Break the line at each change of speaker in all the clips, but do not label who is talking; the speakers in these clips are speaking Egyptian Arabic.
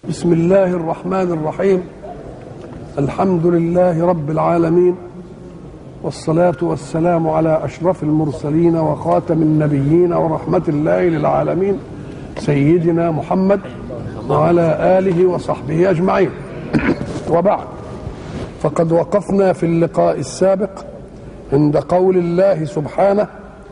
بسم الله الرحمن الرحيم الحمد لله رب العالمين والصلاة والسلام على أشرف المرسلين وخاتم النبيين ورحمة الله للعالمين سيدنا محمد وعلى آله وصحبه أجمعين وبعد فقد وقفنا في اللقاء السابق عند قول الله سبحانه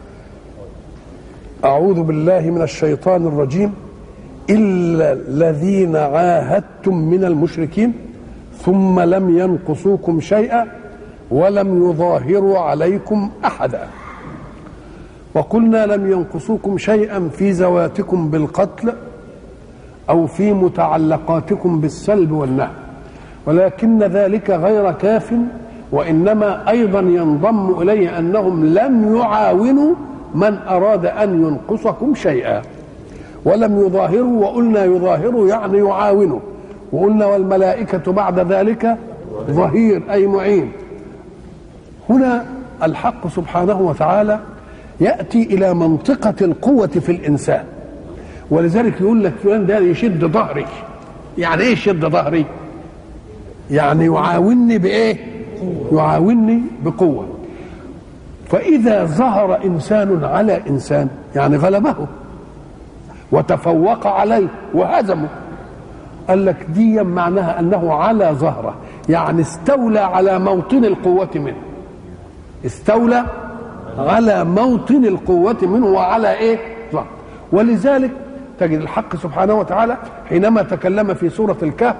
أعوذ بالله من الشيطان الرجيم إلا الذين عاهدتم من المشركين ثم لم ينقصوكم شيئا ولم يظاهروا عليكم أحدا وقلنا لم ينقصوكم شيئا في زواتكم بالقتل أو في متعلقاتكم بالسلب والنهب ولكن ذلك غير كاف وإنما أيضا ينضم إليه أنهم لم يعاونوا من أراد أن ينقصكم شيئا ولم يظاهروا وقلنا يظاهروا يعني يعاونوا وقلنا والملائكة بعد ذلك ظهير أي معين هنا الحق سبحانه وتعالى يأتي إلى منطقة القوة في الإنسان ولذلك يقول لك فلان ده يشد ظهري يعني ايه يشد ظهري يعني يعاونني بايه يعاونني بقوه فاذا ظهر انسان على انسان يعني غلبه وتفوق عليه وهزمه قال لك دي معناها انه على ظهره يعني استولى على موطن القوه منه استولى على موطن القوه منه وعلى ايه ظهر ولذلك تجد الحق سبحانه وتعالى حينما تكلم في سورة الكهف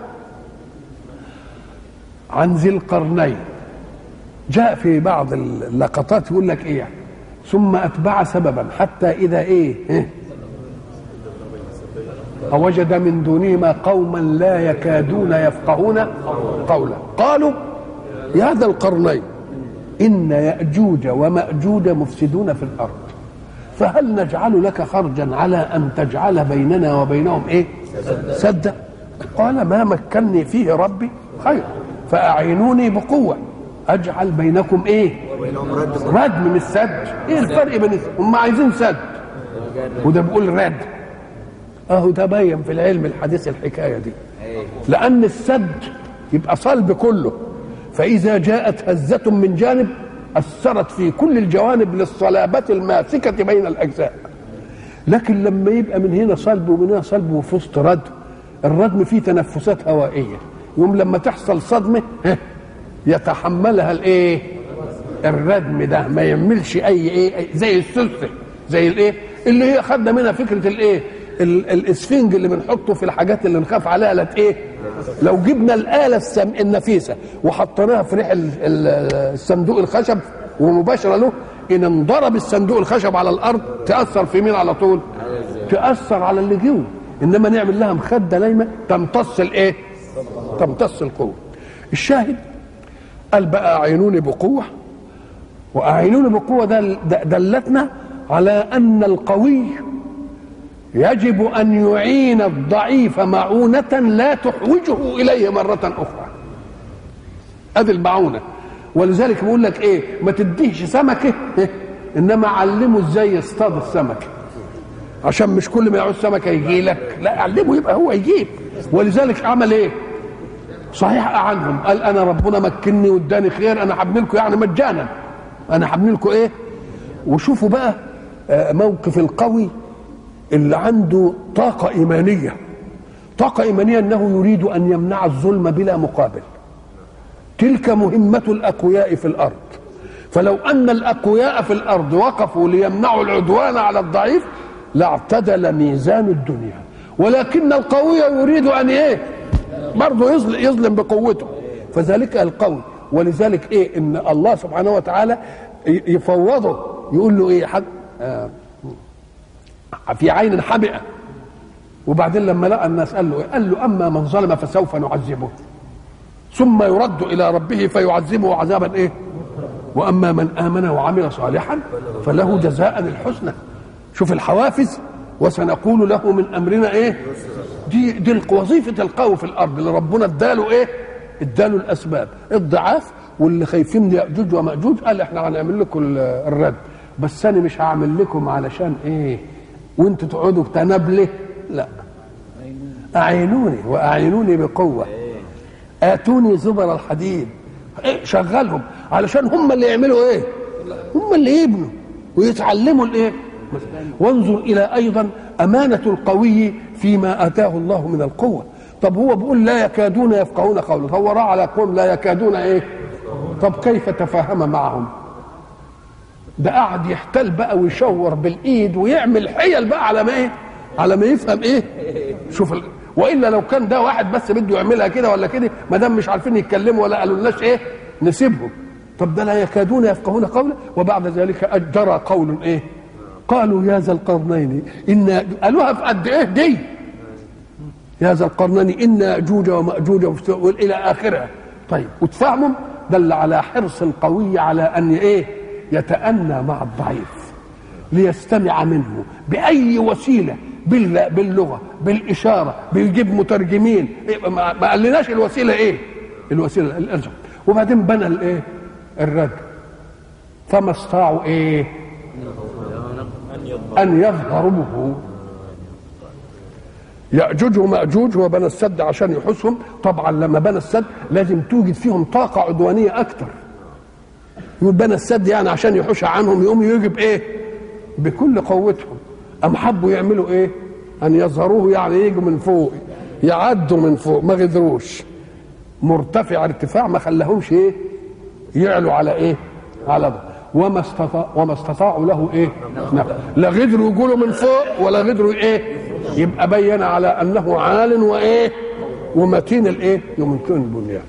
عن ذي القرنين جاء في بعض اللقطات يقول لك ايه ثم اتبع سببا حتى اذا ايه, إيه؟ فوجد من دونهما قوما لا يكادون يفقهون قولا قالوا يا ذا القرنين ان ياجوج وماجوج مفسدون في الارض فهل نجعل لك خرجا على ان تجعل بيننا وبينهم ايه سدا قال ما مكني فيه ربي خير فاعينوني بقوه اجعل بينكم ايه ردم من السد ايه الفرق بين هم عايزين سد وده بيقول رد اهو تبين في العلم الحديث الحكايه دي لان السد يبقى صلب كله فاذا جاءت هزه من جانب أثرت في كل الجوانب للصلابة الماسكة بين الأجزاء لكن لما يبقى من هنا صلب ومن هنا صلب وفي وسط ردم الردم فيه تنفسات هوائية يوم لما تحصل صدمة يتحملها الايه الردم ده ما يملش اي ايه زي السلسة زي الايه اللي هي خدنا منها فكرة الايه الاسفنج اللي بنحطه في الحاجات اللي نخاف عليها لت ايه لو جبنا الآلة السم... النفيسة وحطيناها في ريح الصندوق الخشب ومباشرة له إن انضرب الصندوق الخشب على الأرض تأثر في مين على طول؟ تأثر على اللي جوه إنما نعمل لها مخدة نايمة تمتص الإيه؟ تمتص القوة الشاهد قال بقى أعينوني بقوة وأعينوني بقوة ده دلتنا على أن القوي يجب أن يعين الضعيف معونة لا تحوجه إليه مرة أخرى هذه المعونة ولذلك بيقول لك إيه ما تديهش سمكة إنما علمه إزاي يصطاد السمكة عشان مش كل ما يعوز سمكة يجي لك لا علمه يبقى هو يجيب ولذلك عمل إيه صحيح عنهم قال أنا ربنا مكني واداني خير أنا هبني لكم يعني مجانا أنا هبني لكم إيه وشوفوا بقى موقف القوي اللي عنده طاقة إيمانية طاقة إيمانية أنه يريد أن يمنع الظلم بلا مقابل تلك مهمة الأقوياء في الأرض فلو أن الأقوياء في الأرض وقفوا ليمنعوا العدوان على الضعيف لاعتدل ميزان الدنيا ولكن القوي يريد أن إيه برضه يظلم, يظلم بقوته فذلك القوي ولذلك إيه إن الله سبحانه وتعالى يفوضه يقول له إيه حق آه في عين حمئة وبعدين لما لقى الناس قال له إيه؟ قال له أما من ظلم فسوف نعذبه ثم يرد إلى ربه فيعذبه عذابا إيه وأما من آمن وعمل صالحا فله جزاء الحسنى شوف الحوافز وسنقول له من أمرنا إيه دي دي وظيفة القوي في الأرض اللي ربنا اداله إيه اداله الأسباب الضعاف واللي خايفين من يأجوج ومأجوج قال احنا هنعمل لكم الرد بس انا مش هعمل لكم علشان ايه وانتوا تقعدوا تنابله لا اعينوني واعينوني بقوه اتوني زبر الحديد إيه شغلهم علشان هم اللي يعملوا ايه هم اللي يبنوا ويتعلموا الايه وانظر الى ايضا امانه القوي فيما اتاه الله من القوه طب هو بيقول لا يكادون يفقهون قولا هو راى على قوم لا يكادون ايه طب كيف تفاهم معهم ده قعد يحتل بقى ويشور بالايد ويعمل حيل بقى على ما ايه على ما يفهم ايه شوف ال... والا لو كان ده واحد بس بده يعملها كده ولا كده ما دام مش عارفين يتكلموا ولا قالوا لناش ايه نسيبهم طب ده لا يكادون يفقهون قولا وبعد ذلك اجرى قول ايه قالوا يا ذا القرنين ان قالوها في قد ايه دي يا ذا القرنين ان ياجوج وماجوج الى اخرها طيب وتفهموا دل على حرص القوي على ان ايه يتأنى مع الضعيف ليستمع منه بأي وسيلة باللغة بالإشارة بيجيب مترجمين ما قالناش الوسيلة إيه الوسيلة الأرجع وبعدين بنى الإيه الرد فما استطاعوا إيه أن يظهروه يأجوج ومأجوج هو بنى السد عشان يحوسهم طبعا لما بنى السد لازم توجد فيهم طاقة عدوانية أكثر يقول بنى السد يعني عشان يحوش عنهم يقوم يجب ايه بكل قوتهم ام حبوا يعملوا ايه ان يظهروه يعني يجوا من فوق يعدوا من فوق ما غدروش مرتفع ارتفاع ما خلاهمش ايه يعلوا على ايه على ده وما استطاع وما استطاعوا له ايه نعم. لا غدروا يقولوا من فوق ولا غدروا ايه يبقى بين على انه عال وايه ومتين الايه يمكن البنيان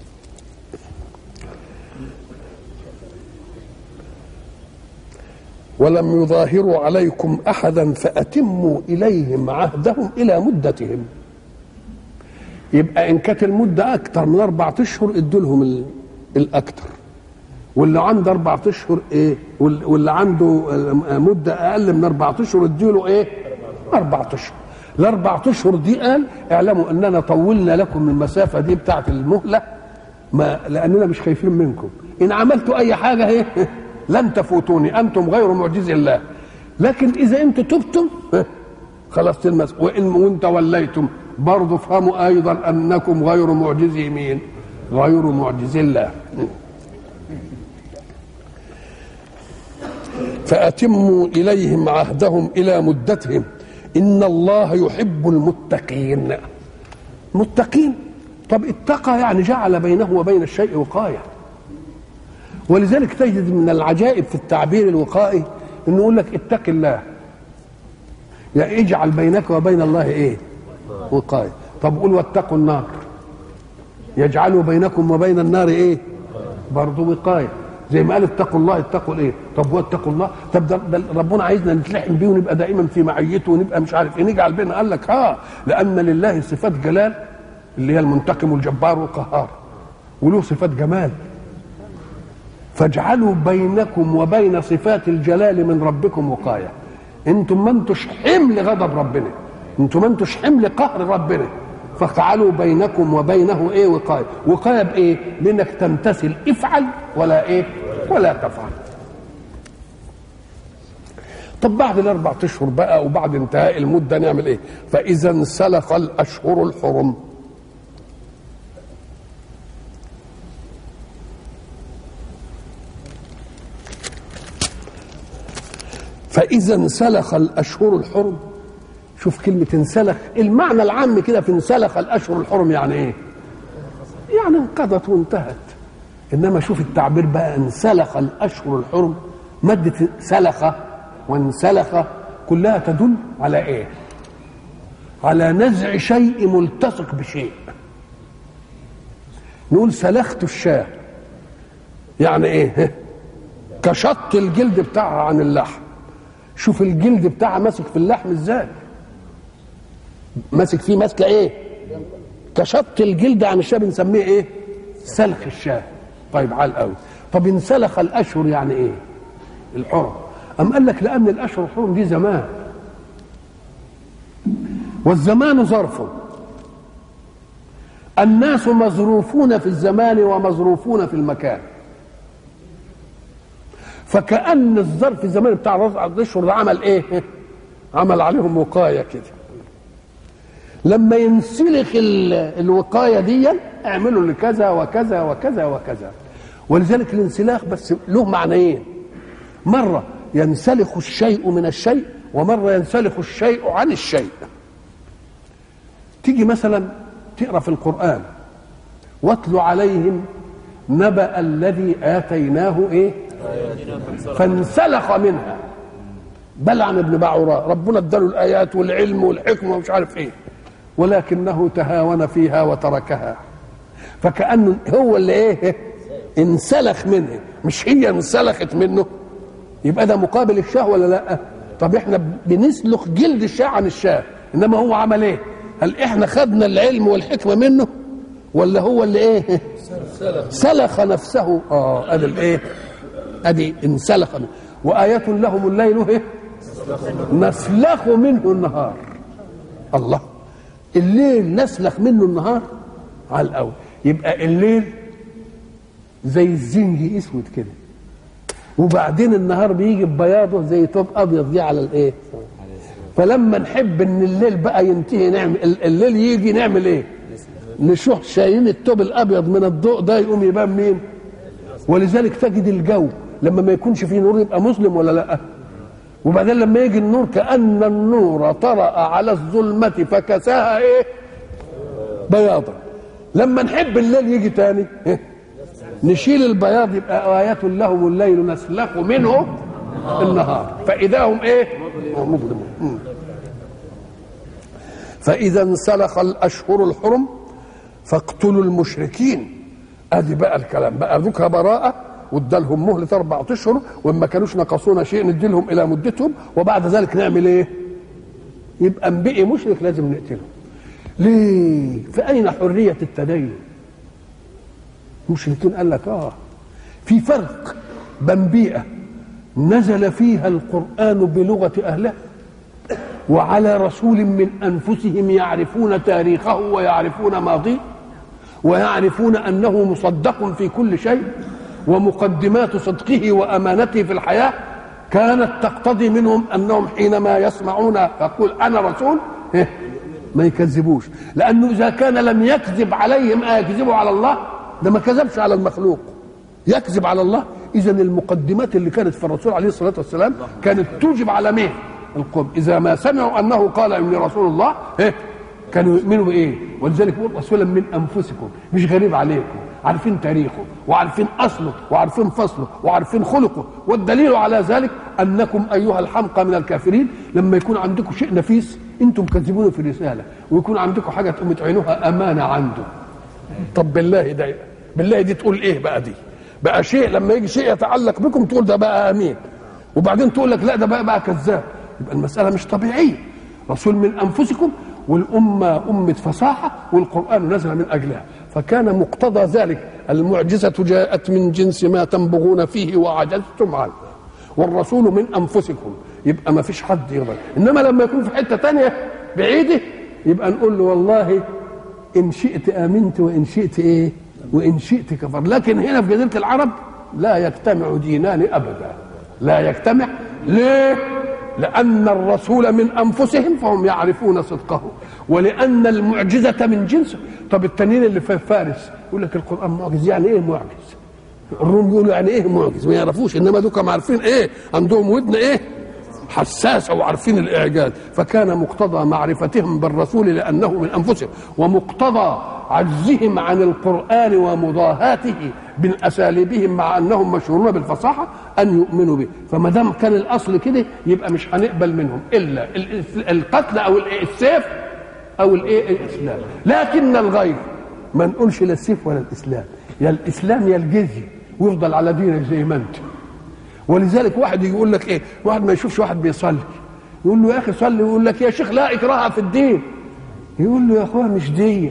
ولم يظاهروا عليكم احدا فاتموا اليهم عهدهم الى مدتهم يبقى ان كانت المده اكثر من اربعة اشهر ادوا لهم الاكثر واللي عنده اربعة اشهر ايه واللي عنده مده اقل من اربعة اشهر ادوا له ايه اربعة اشهر الاربعة اشهر دي قال اعلموا اننا طولنا لكم المسافه دي بتاعه المهله ما لاننا مش خايفين منكم ان عملتوا اي حاجه ايه لن تفوتوني انتم غير معجز الله لكن اذا انتم تبتم خلاص تلمس وان وان توليتم برضه افهموا ايضا انكم غير معجزي مين غير معجز الله فاتموا اليهم عهدهم الى مدتهم ان الله يحب المتقين متقين طب اتقى يعني جعل بينه وبين الشيء وقايه ولذلك تجد من العجائب في التعبير الوقائي انه يقول لك اتق الله يعني اجعل بينك وبين الله ايه وقايه طب قول واتقوا النار يجعل بينكم وبين النار ايه برضه وقايه زي ما قال اتقوا الله اتقوا الايه طب واتقوا الله طب ده, ده ربنا عايزنا نتلحم بيه ونبقى دائما في معيته ونبقى مش عارف ايه نجعل بيننا قال لك اه لان لله صفات جلال اللي هي المنتقم والجبار والقهار وله صفات جمال فاجعلوا بينكم وبين صفات الجلال من ربكم وقايه انتم ما انتوش حمل غضب ربنا انتم ما انتوش حمل قهر ربنا فاجعلوا بينكم وبينه ايه وقايه وقايه بايه لانك تمتثل افعل ولا ايه ولا تفعل طب بعد الاربع اشهر بقى وبعد انتهاء المده نعمل ايه فاذا انسلخ الاشهر الحرم فإذا انسلخ الأشهر الحرم شوف كلمة انسلخ المعنى العام كده في انسلخ الأشهر الحرم يعني إيه؟ يعني انقضت وانتهت إنما شوف التعبير بقى انسلخ الأشهر الحرم مادة سلخ وانسلخ كلها تدل على إيه؟ على نزع شيء ملتصق بشيء نقول سلخت الشاة يعني ايه كشط الجلد بتاعها عن اللحم شوف الجلد بتاعها ماسك في اللحم ازاي ماسك فيه ماسكه ايه كشط الجلد عن الشاه بنسميه ايه سلخ الشاه طيب عال قوي طب انسلخ الاشهر يعني ايه الحرم ام قال لك لان الاشهر الحرم دي زمان والزمان ظرف الناس مظروفون في الزمان ومظروفون في المكان فكأن الظرف الزماني بتاع الاشهر ده عمل ايه؟ عمل عليهم وقايه كده لما ينسلخ ال- الوقايه دي اعملوا لكذا وكذا وكذا وكذا ولذلك الانسلاخ بس له معنيين مره ينسلخ الشيء من الشيء ومره ينسلخ الشيء عن الشيء تيجي مثلا تقرا في القران واتل عليهم نبأ الذي آتيناه إيه فانسلخ منها بلعم ابن بعوراء ربنا اداله الآيات والعلم والحكمة ومش عارف إيه ولكنه تهاون فيها وتركها فكأنه هو اللي إيه انسلخ منه مش هي انسلخت منه يبقى ده مقابل الشاه ولا لا طب احنا بنسلخ جلد الشاه عن الشاه انما هو عمل ايه هل احنا خدنا العلم والحكمه منه ولا هو اللي ايه سلخ نفسه اه ادي الايه ادي انسلخ منه. وآية لهم الليل ايه نسلخ منه النهار الله الليل نسلخ منه النهار على الاول يبقى الليل زي الزنج اسود كده وبعدين النهار بيجي ببياضه زي توب ابيض دي على الايه فلما نحب ان الليل بقى ينتهي نعمل الليل يجي نعمل ايه نشوح شايلين التوب الابيض من الضوء ده يقوم يبان مين ولذلك تجد الجو لما ما يكونش فيه نور يبقى مظلم ولا لا وبعدين لما يجي النور كأن النور طرأ على الظلمة فكساها ايه بياضا لما نحب الليل يجي تاني إيه؟ نشيل البياض يبقى آيات لهم الليل نسلخ منه النهار فإذا هم ايه مظلمون مم. فإذا انسلخ الأشهر الحرم فاقتلوا المشركين ادي بقى الكلام بقى ذوكها براءة وادالهم مهلة أربعة أشهر وإن ما كانوش نقصونا شيء ندي لهم إلى مدتهم وبعد ذلك نعمل إيه؟ يبقى بقي مشرك لازم نقتله. ليه؟ فأين حرية التدين؟ المشركين قال لك آه في فرق بين بيئة نزل فيها القرآن بلغة أهلها وعلى رسول من أنفسهم يعرفون تاريخه ويعرفون ماضيه ويعرفون أنه مصدق في كل شيء ومقدمات صدقه وأمانته في الحياة كانت تقتضي منهم أنهم حينما يسمعون يقول أنا رسول إيه؟ ما يكذبوش لأنه إذا كان لم يكذب عليهم أيكذبوا على الله ده ما كذبش على المخلوق يكذب على الله إذا المقدمات اللي كانت في الرسول عليه الصلاة والسلام كانت توجب على مين القوم إذا ما سمعوا أنه قال إني رسول الله إيه؟ كانوا يؤمنوا بايه ولذلك يقول رسولا من انفسكم مش غريب عليكم عارفين تاريخه وعارفين اصله وعارفين فصله وعارفين خلقه والدليل على ذلك انكم ايها الحمقى من الكافرين لما يكون عندكم شيء نفيس انتم كذبون في الرساله ويكون عندكم حاجه تقوم تعينوها امانه عنده طب بالله ده بالله دي تقول ايه بقى دي بقى شيء لما يجي شيء يتعلق بكم تقول ده بقى امين وبعدين تقول لك لا ده بقى بقى كذاب يبقى المساله مش طبيعيه رسول من انفسكم والأمة أمة فصاحة والقرآن نزل من أجلها فكان مقتضى ذلك المعجزة جاءت من جنس ما تنبغون فيه وعجزتم عنه والرسول من أنفسكم يبقى ما فيش حد يقدر إنما لما يكون في حتة تانية بعيدة يبقى نقول له والله إن شئت آمنت وإن شئت إيه وإن شئت كفر لكن هنا في جزيرة العرب لا يجتمع دينان أبدا لا يجتمع ليه لأن الرسول من أنفسهم فهم يعرفون صدقه ولأن المعجزة من جنسه طب التانيين اللي في فارس يقول لك القرآن معجز يعني إيه معجز الروم يقولوا يعني إيه معجز ما يعرفوش إنما دوكم عارفين إيه عندهم ودن إيه حساسة وعارفين الإعجاز فكان مقتضى معرفتهم بالرسول لأنه من أنفسهم ومقتضى عجزهم عن القرآن ومضاهاته من أساليبهم مع أنهم مشهورون بالفصاحة أن يؤمنوا به فما دام كان الأصل كده يبقى مش هنقبل منهم إلا القتل أو السيف أو الإيه الإسلام لكن الغير ما نقولش لا السيف ولا الإسلام يا الإسلام يا الجزية ويفضل على دينك زي ما أنت ولذلك واحد يقول لك ايه واحد ما يشوفش واحد بيصلي يقول له يا اخي صلي يقول لك يا شيخ لا اكراه في الدين يقول له يا اخويا مش دي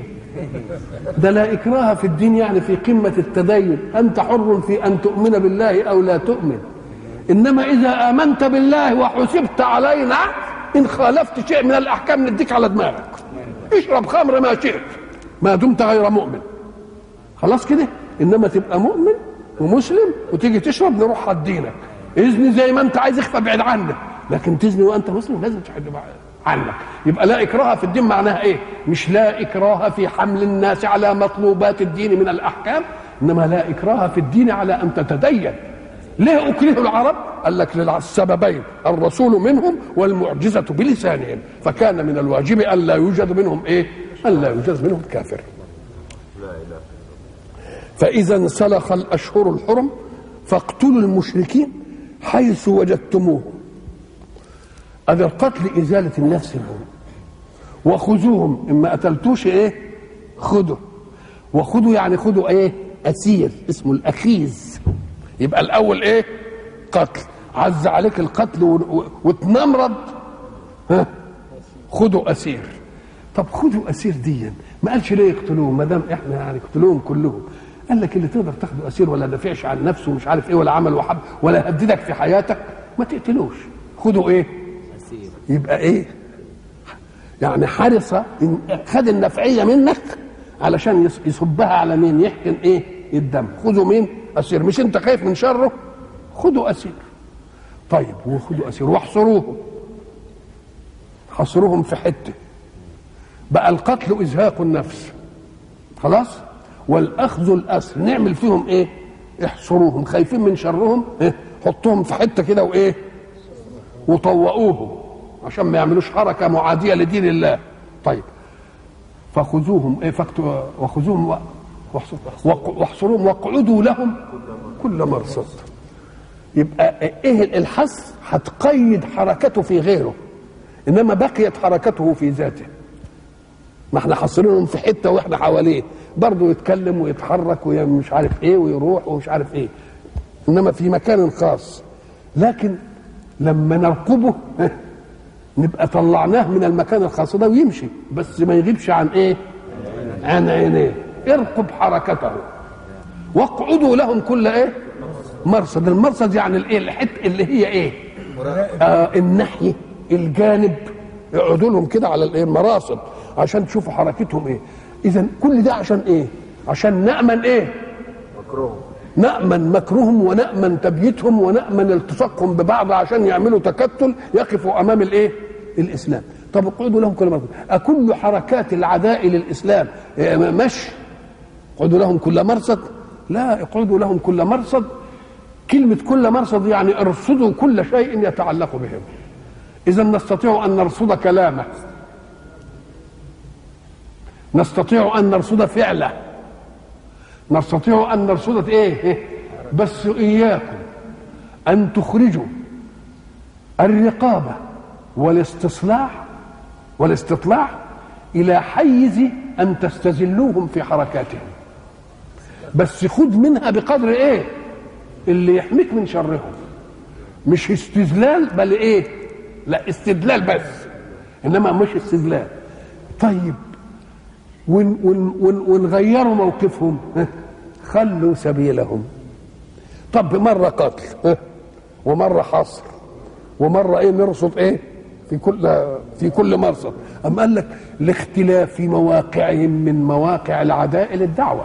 ده لا اكراه في الدين يعني في قمه التدين انت حر في ان تؤمن بالله او لا تؤمن انما اذا امنت بالله وحسبت علينا ان خالفت شيء من الاحكام نديك على دماغك اشرب خمر ما شئت ما دمت غير مؤمن خلاص كده انما تبقى مؤمن ومسلم وتيجي تشرب نروح على دينك اذني زي ما انت عايز اخفى بعيد عنك لكن تزني وانت مسلم لازم تحد عنك يبقى لا اكراه في الدين معناها ايه مش لا اكراه في حمل الناس على مطلوبات الدين من الاحكام انما لا اكراه في الدين على ان تتدين ليه اكره العرب قال لك للسببين الرسول منهم والمعجزه بلسانهم فكان من الواجب ان لا يوجد منهم ايه ان لا يوجد منهم كافر فاذا انسلخ الاشهر الحرم فاقتلوا المشركين حيث وجدتموهم هذا القتل ازاله النفس منهم وخذوهم اما قتلتوش ايه خذوا وخذوا يعني خذوا ايه اسير اسمه الاخيز يبقى الاول ايه قتل عز عليك القتل و- و- وتنمرض ها خذوا اسير طب خذوا اسير ديا ما قالش ليه يقتلوهم ما دام احنا يعني يقتلوهم كلهم قال لك اللي تقدر تاخده اسير ولا دافعش عن نفسه ومش عارف ايه ولا عمل وحب ولا هددك في حياتك ما تقتلوش خذوا ايه يبقى ايه يعني حرص إن خد النفعيه منك علشان يص- يصبها على مين يحقن ايه الدم خذوا مين اسير مش انت خايف من شره خذوا اسير طيب وخذوا اسير واحصروهم حصروهم في حته بقى القتل ازهاق النفس خلاص والاخذ الاسر نعمل فيهم ايه احصروهم خايفين من شرهم إيه؟ حطوهم في حته كده وايه وطوقوهم عشان ما يعملوش حركه معاديه لدين الله طيب فخذوهم ايه فاكتوا وخذوهم و- واحصر- وق- واحصروهم واقعدوا لهم كل مرصد يبقى ايه الحصر هتقيد حركته في غيره انما بقيت حركته في ذاته ما احنا حاصرينهم في حته واحنا حواليه برضه يتكلم ويتحرك ومش عارف ايه ويروح ومش عارف ايه انما في مكان خاص لكن لما نرقبه نبقى طلعناه من المكان الخاص ده ويمشي بس ما يغيبش عن ايه عن عينيه ارقب حركته واقعدوا لهم كل ايه مرصد المرصد يعني الايه الحته اللي هي ايه آه الناحيه الجانب اقعدوا لهم كده على الايه المراصد عشان تشوفوا حركتهم ايه اذا كل ده عشان ايه عشان نامن ايه نأمن مكرهم ونأمن تبييتهم ونأمن التصاقهم ببعض عشان يعملوا تكتل يقفوا أمام الإيه؟ الإسلام طب اقعدوا لهم كل مرة أكل حركات العداء للإسلام إيه، مشي اقعدوا لهم كل مرصد لا اقعدوا لهم كل مرصد كلمة كل مرصد يعني ارصدوا كل شيء يتعلق بهم إذا نستطيع أن نرصد كلامه نستطيع أن نرصد فعله نستطيع ان نرصد ايه إيه؟ بس اياكم ان تخرجوا الرقابه والاستصلاح والاستطلاع الى حيز ان تستذلوهم في حركاتهم بس خذ منها بقدر ايه اللي يحميك من شرهم مش استذلال بل ايه لا استدلال بس انما مش استذلال طيب ون ون ون ونغيروا موقفهم ها؟ خلوا سبيلهم طب مرة قتل ها؟ ومرة حصر ومرة ايه نرصد ايه في كل في كل مرصد أم قال لك لاختلاف مواقعهم من مواقع العداء للدعوة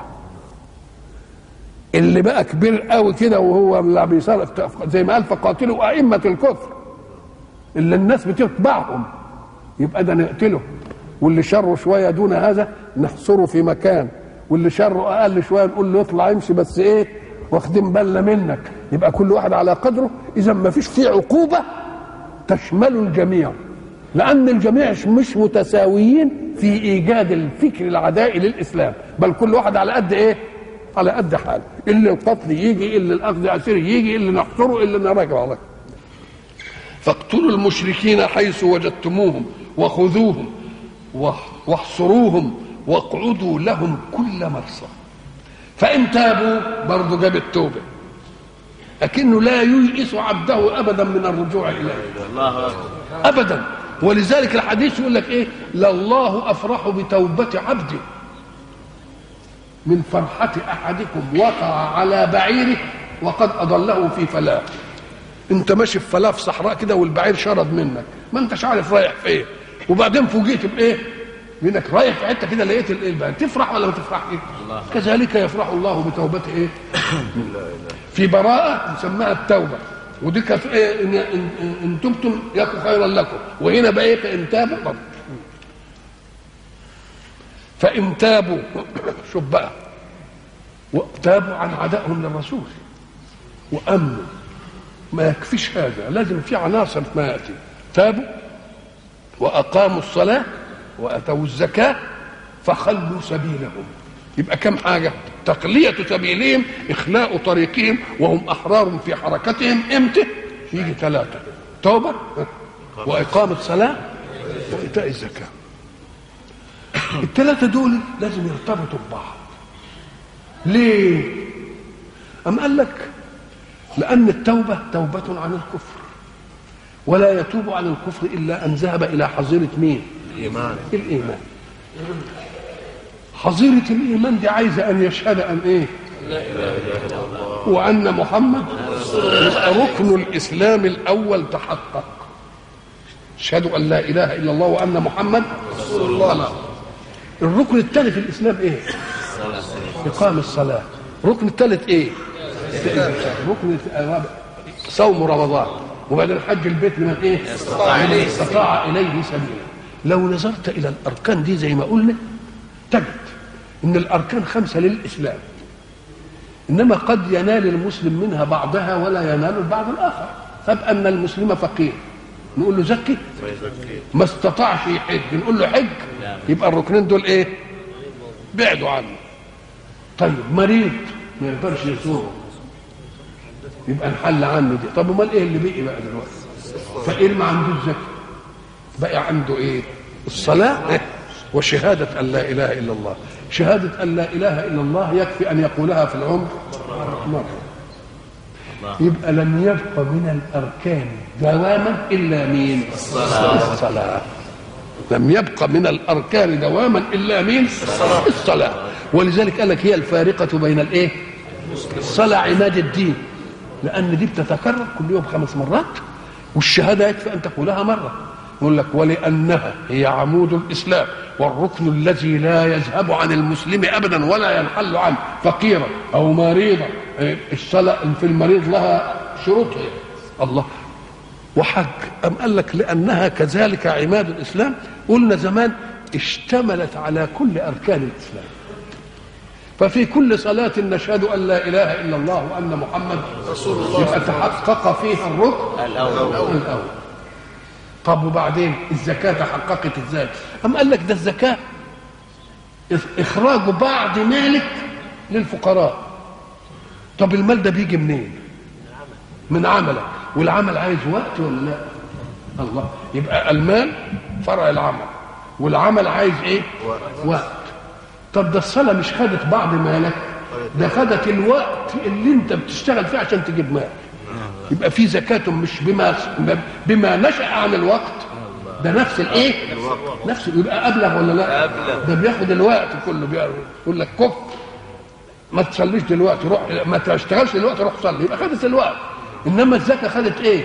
اللي بقى كبير قوي كده وهو لا بيصرف زي ما قال فقاتلوا أئمة الكفر اللي الناس بتتبعهم يبقى ده نقتله واللي شره شويه دون هذا نحصره في مكان واللي شره اقل شويه نقول له اطلع امشي بس ايه واخدين بالنا منك يبقى كل واحد على قدره اذا ما فيش فيه عقوبه تشمل الجميع لان الجميع مش متساويين في ايجاد الفكر العدائي للاسلام بل كل واحد على قد ايه على قد حاله اللي القتل يجي اللي الاخذ اسير يجي اللي نحصره اللي نراجع عليه فاقتلوا المشركين حيث وجدتموهم وخذوهم واحصروهم واقعدوا لهم كل مرصد فان تابوا برضه جاب التوبه لكنه لا ييئس عبده ابدا من الرجوع اليه
الله اكبر
ابدا ولذلك الحديث يقول لك ايه لله افرح بتوبه عبده من فرحه احدكم وقع على بعيره وقد اضله في فلاه انت ماشي في فلاه في صحراء كده والبعير شرد منك ما انتش عارف رايح فين وبعدين فوجئت بايه منك رايح في حته كده لقيت الايه البعير تفرح ولا ما تفرحش كذلك يفرح الله بتوبته ايه في براءه نسميها التوبه ودي كانت ايه ان ان, إن تبتم يكن خيرا لكم وهنا بقى ايه فان تابوا طب. فان تابوا شوف بقى وتابوا عن عدائهم للرسول وامنوا ما يكفيش هذا لازم في عناصر ما ياتي تابوا واقاموا الصلاه واتوا الزكاه فخلوا سبيلهم يبقى كم حاجه تقليه سبيلهم اخلاء طريقهم وهم احرار في حركتهم امتى يجي ثلاثه توبه واقامه صلاه وايتاء الزكاه الثلاثه دول لازم يرتبطوا ببعض ليه أم قال لك لأن التوبة توبة عن الكفر ولا يتوب عن الكفر إلا أن ذهب إلى حظيرة مين
الإيمان
الإيمان حظيرة الإيمان دي عايزة أن يشهد أن إيه وأن محمد يبقى ركن الإسلام الأول تحقق اشهدوا أن لا إله إلا الله وأن محمد رسول الله الركن الثاني في الإسلام إيه إقام الصلاة الركن الثالث إيه ركن الرابع صوم رمضان وبعدين حج البيت لمن ايه
استطاع إليه
استطاع اليه سبيلا لو نظرت الى الاركان دي زي ما قلنا تجد ان الاركان خمسه للاسلام انما قد ينال المسلم منها بعضها ولا ينال البعض الاخر طب ان المسلم فقير نقول له زكي ما استطاعش يحج نقول له حج يبقى الركنين دول ايه بعدوا عنه طيب مريض ما يقدرش يصوم يبقى نحل عنه دي طب امال ايه اللي بقي بقى دلوقتي فقير ما عندوش زكاه بقى عنده ايه الصلاه إيه؟ وشهاده ان لا اله الا الله شهاده ان لا اله الا الله يكفي ان يقولها في العمر مره يبقى لم يبق من الاركان دواما الا مين الصلاه, الصلاة. لم يبق من الاركان دواما الا مين الصلاه, الصلاة. ولذلك قال لك هي الفارقه بين الايه الصلاه عماد الدين لان دي بتتكرر كل يوم خمس مرات والشهاده يكفي ان تقولها مره يقول لك ولانها هي عمود الاسلام والركن الذي لا يذهب عن المسلم ابدا ولا ينحل عنه فقيرا او مريضا الصلاه في المريض لها شروطها الله وحج أم قال لك لأنها كذلك عماد الإسلام قلنا زمان اشتملت على كل أركان الإسلام ففي كل صلاة نشهد أن لا إله إلا الله وأن محمد رسول الله يبقى تحقق فيها الركن
الأول
الأول طب وبعدين الزكاة تحققت ازاي؟ أم قال لك ده الزكاة إخراج بعض مالك للفقراء طب المال ده بيجي منين؟ من عملك والعمل عايز وقت ولا لا؟ الله يبقى المال فرع العمل والعمل عايز ايه؟ وقت طب ده الصلاة مش خدت بعض مالك ده خدت الوقت اللي انت بتشتغل فيه عشان تجيب مال يبقى في زكاة مش بما بما نشأ عن الوقت ده نفس الايه؟ نفس يبقى ابلغ ولا لا؟
أبلغ.
ده بياخد الوقت كله بيقول يقول لك كف ما تصليش دلوقتي روح ما تشتغلش دلوقتي روح صلي يبقى خدت الوقت انما الزكاة خدت ايه؟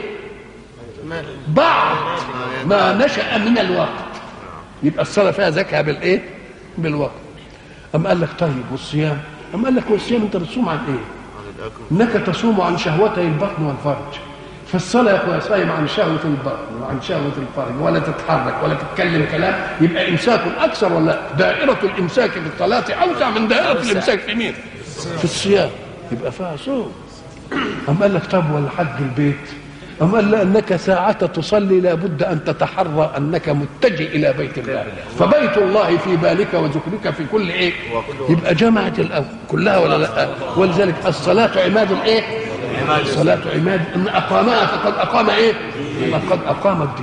بعض ما نشأ من الوقت يبقى الصلاة فيها زكاة بالايه؟ بالوقت أم قال لك طيب والصيام؟ أم قال لك والصيام أنت بتصوم عن إيه؟ انك تصوم عن شهوتي البطن والفرج فالصلاه يا اخويا صايم عن شهوه البطن وعن شهوه الفرج ولا تتحرك ولا تتكلم كلام يبقى امساك اكثر ولا لا؟ دائره الامساك في الصلاه اوسع من دائره الامساك في مين؟ في الصيام يبقى فيها صوم أم قال لك طب ولا حج البيت أم قال لأنك ساعة تصلي لابد أن تتحرى أنك متجه إلى بيت الله فبيت الله في بالك وذكرك في كل إيه يبقى جمعت الأول كلها ولا لا ولذلك الصلاة عماد الإيه الصلاة عماد إن أقامها فقد أقام إيه فقد أقام الدين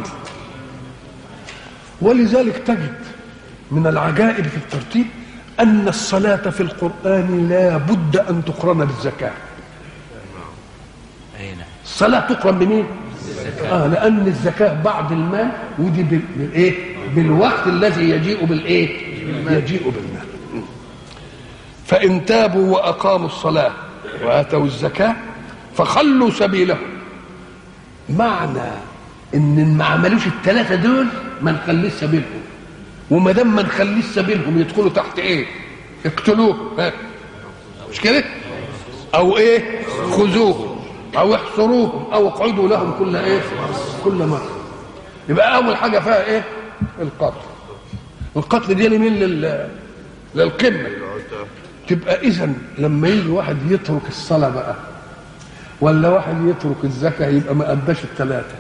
ولذلك تجد من العجائب في الترتيب أن الصلاة في القرآن لا بد أن تقرن بالزكاة الصلاة تقرن بمين؟ آه لأن الزكاة بعض المال ودي بال- بالإيه؟ بالوقت الذي يجيء بالإيه؟ يجيء بالمال فإن تابوا وأقاموا الصلاة وآتوا الزكاة فخلوا سبيلهم معنى إن ما عملوش الثلاثة دول ما نخليش سبيلهم وما دام ما نخليش سبيلهم يدخلوا تحت إيه؟ اقتلوه ها؟ مش كده؟ أو إيه؟ خذوه او احصروهم او اقعدوا لهم كل ايه كل مره يبقى اول حاجه فيها ايه القتل القتل دي لمين لل للقمه تبقى اذا لما يجي واحد يترك الصلاه بقى ولا واحد يترك الزكاه يبقى ما اداش الثلاثه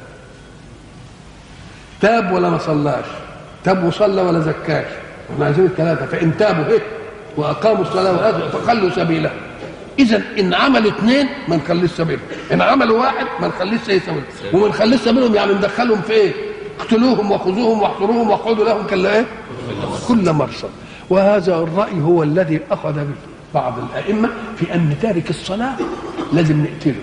تاب ولا ما صلاش تاب وصلى ولا زكاش احنا عايزين الثلاثه فان تابوا هيك واقاموا الصلاه واتوا فخلوا سبيله اذا ان عملوا اثنين ما نخليش سبيلهم ان عملوا واحد ما نخليش ايه سبيلهم وما نخليش سبيلهم يعني ندخلهم في ايه اقتلوهم وخذوهم واحصروهم واقعدوا لهم كلا ايه كل مرصد وهذا الراي هو الذي اخذ به بعض الائمه في ان تارك الصلاه لازم نقتله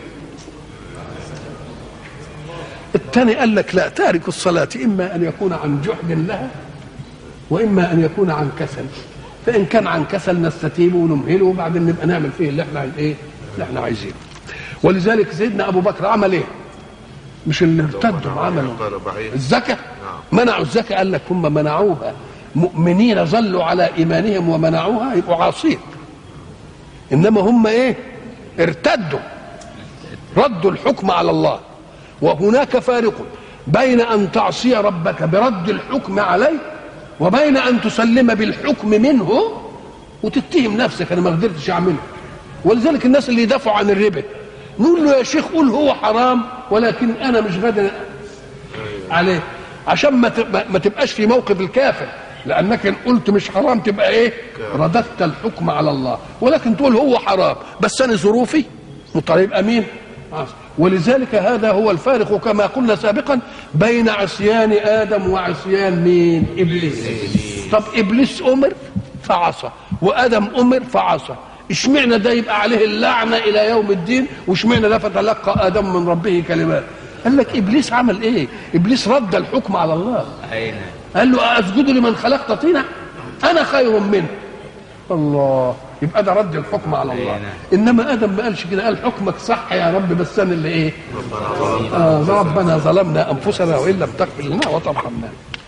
الثاني قال لك لا تارك الصلاة إما أن يكون عن جحد لها وإما أن يكون عن كسل فإن كان عن كسل نستتيبه ونمهله وبعدين نبقى نعمل فيه اللي احنا ايه اللي احنا عايزينه ولذلك سيدنا أبو بكر عمل ايه مش اللي ارتدوا عملوا الزكاة منعوا الزكاة قال لك هم منعوها مؤمنين ظلوا على إيمانهم ومنعوها يبقوا عاصين إنما هم إيه ارتدوا ردوا الحكم على الله وهناك فارق بين ان تعصي ربك برد الحكم عليه وبين ان تسلم بالحكم منه وتتهم نفسك انا ما قدرتش اعمله ولذلك الناس اللي يدافعوا عن الربا نقول له يا شيخ قول هو حرام ولكن انا مش قادر عليه عشان ما ما تبقاش في موقف الكافر لانك ان قلت مش حرام تبقى ايه رددت الحكم على الله ولكن تقول هو حرام بس انا ظروفي مضطر امين ولذلك هذا هو الفارق كما قلنا سابقا بين عصيان ادم وعصيان مين ابليس طب ابليس امر فعصى وادم امر فعصى اشمعنى ده يبقى عليه اللعنه الى يوم الدين واشمعنى ده فتلقى ادم من ربه كلمات قال لك ابليس عمل ايه ابليس رد الحكم على الله قال له اسجد لمن خلقت طينا انا خير منه الله يبقى ده رد الحكم على الله انما ادم ما قالش كده قال حكمك صح يا رب بس انا اللي ايه آه ربنا ظلمنا انفسنا وان لم تغفر لنا وترحمنا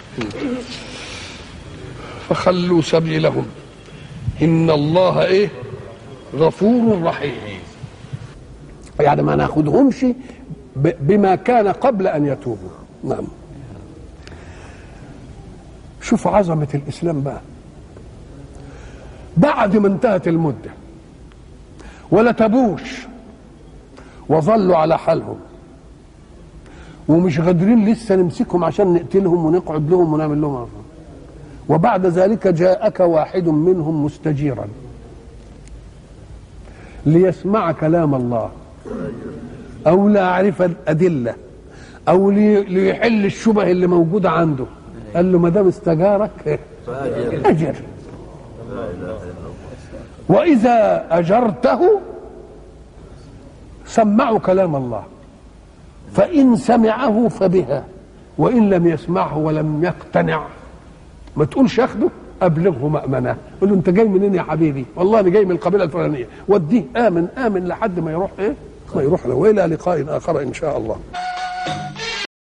فخلوا سبيلهم ان الله ايه غفور رحيم يعني ما ناخذهمش بما كان قبل ان يتوبوا نعم شوف عظمه الاسلام بقى بعد ما انتهت المدة ولا تبوش وظلوا على حالهم ومش قادرين لسه نمسكهم عشان نقتلهم ونقعد لهم ونعمل لهم عفو. وبعد ذلك جاءك واحد منهم مستجيرا ليسمع كلام الله او ليعرف الادله او ليحل الشبه اللي موجوده عنده قال له ما دام استجارك اجر وإذا أجرته سمعوا كلام الله فإن سمعه فبها وإن لم يسمعه ولم يقتنع ما تقولش ياخده أبلغه مأمنة قول له أنت جاي منين يا حبيبي والله أنا جاي من القبيلة الفلانية وديه آمن آمن لحد ما يروح إيه ما يروح له وإلى لقاء آخر إن شاء الله